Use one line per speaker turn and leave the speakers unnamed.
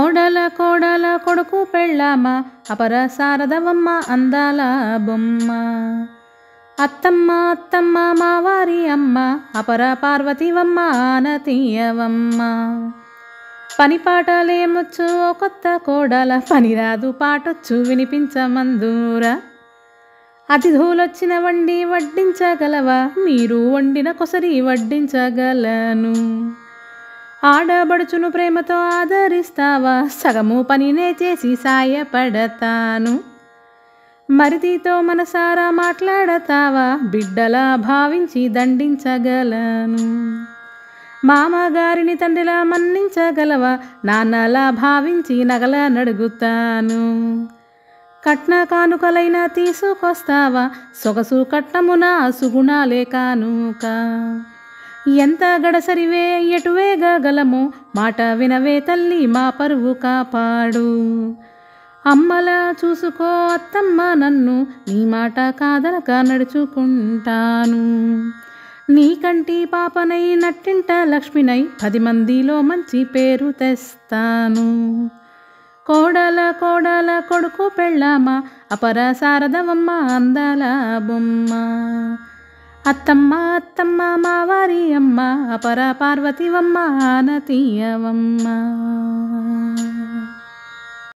కోడల కోడల కొడుకు పెళ్ళామ అపర శారదవమ్మ అందాల బొమ్మ అత్తమ్మ అత్తమ్మ మావారి అమ్మ అపర పార్వతివమ్మ ఆనతీయవమ్మ పని పాటలేమొచ్చు ఓ కొత్త కోడల పని రాదు పాటొచ్చు వినిపించమందూరా అతిథులొచ్చిన వండి వడ్డించగలవా మీరు వండిన కొసరి వడ్డించగలను ఆడబడుచును ప్రేమతో ఆదరిస్తావా సగము పనినే చేసి సాయపడతాను మరిదితో మనసారా మాట్లాడతావా బిడ్డలా భావించి దండించగలను మామగారిని తండ్రిలా మన్నించగలవా నాన్నలా భావించి నగల నడుగుతాను కట్న కానుకలైనా తీసుకొస్తావా సొగసు కట్నమున సుగుణాలే కానుక ఎంత గడసరివే ఎటు వేగగలము మాట వినవే తల్లి మా పరువు కాపాడు అమ్మలా చూసుకో అత్తమ్మ నన్ను నీ మాట కాదనక నడుచుకుంటాను నీ కంటి పాపనై నట్టింట లక్ష్మినై పది మందిలో మంచి పేరు తెస్తాను కోడల కోడల కొడుకు పెళ్ళామ అపర శారదవమ్మ అందాల బొమ్మ అత్తమ్మ అత్తమ్మ మావారి అమ్మ అపర పార్వతివమ్మ ఆనతీయవమ్మ